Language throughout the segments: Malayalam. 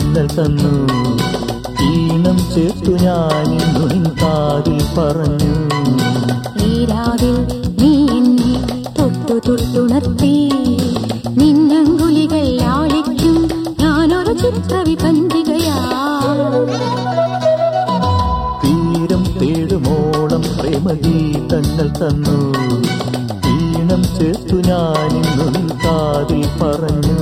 തെന്നൽ തന്നു ഈണം ചേർത്തു ഞാനിന്നു നിൻ കാതിൽ പറഞ്ഞു ഈ രാവിൽ നീ എന്നെ തൊട്ടു തൊട്ടുണർത്തി നിന്നങ്കുലികൾ ആളിക്കും ഞാനൊരു ചിത്രവിപഞ്ചികയാ തീരം തേടുമോളം പ്രേമഗീതങ്ങൾ തന്നു ഈണം ചേർത്തു ഞാനിന്നു നിൻ കാതിൽ പറഞ്ഞു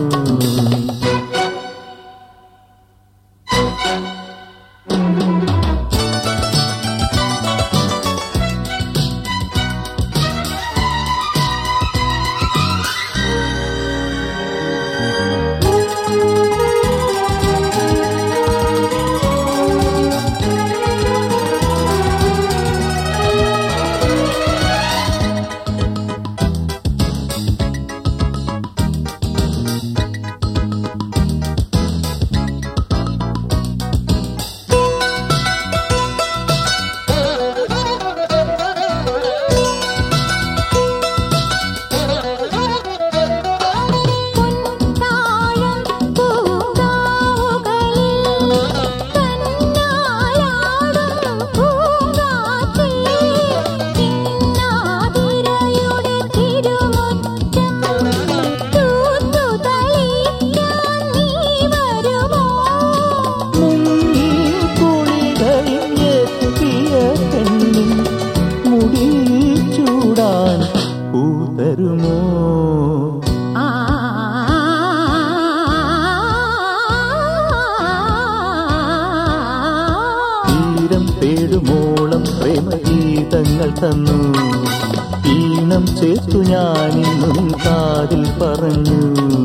പൊൻതാഴം പൂങ്കാവുകളിൽ കന്നായാടും പൂങ്കാറ്റേ കിന്നാതിരയുടെ തിരുമുറ്റം തൂത്തു തളിക്കാൻ നീ വരുമോ മുന്നിൽ കുളികളിലെത്തിയ പെണ്ണിൻ മുടി ചൂടാൻ പൂതരുമോ ആ തീരം തേടുമോളം പ്രേമഗീതങ്ങൾ തന്നു ഈണം ചേർത്തു ഞാനിന്നും കാതിൽ പറഞ്ഞു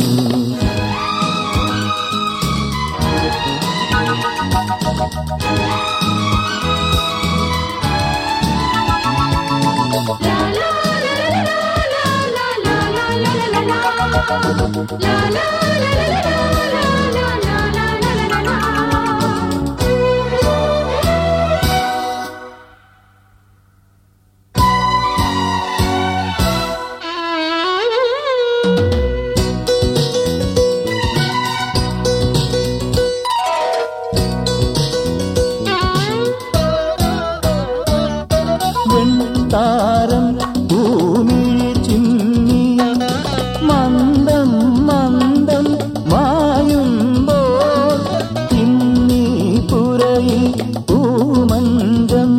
വെൺതാരം ഭൂമിയിൽ ചിന്നി മന്ദം മന്ദം മായുമ്പോൾ ഇന്നീ പുരയിൽ പൂമഞ്ചം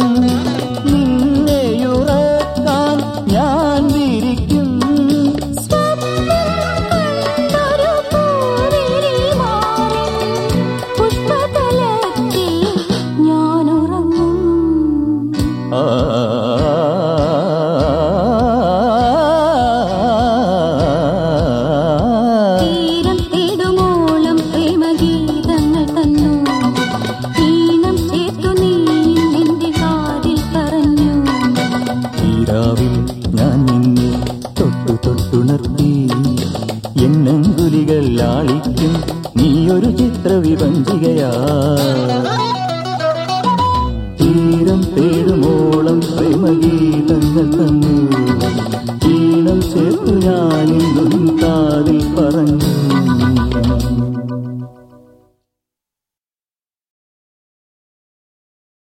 നിന്നെയുറക്കാൻ ഞാൻ വിരിക്കും പുഷ്പതലത്തിൽ ഞാനുറങ്ങും ആ തീരം തേടുമോളം പ്രേമഗീതങ്ങൾ തന്നു ഈണം ചേർത്തു നീ നിന്റെ കാതിൽ പറഞ്ഞു ഈരാവിൽ ഞാൻ നിന്നെ തൊട്ടു തൊട്ടുണർത്തി എന്നങ്കുലികൾ ലാളിക്കും നീയൊരു ചിത്രവിഭഞ്ചികയാ തീരം തേടുമോളം പ്രേമഗീതങ്ങൾ തന്നു ഈണം ചേർത്തു ഞാനിന്നും കാതിൽ പറഞ്ഞു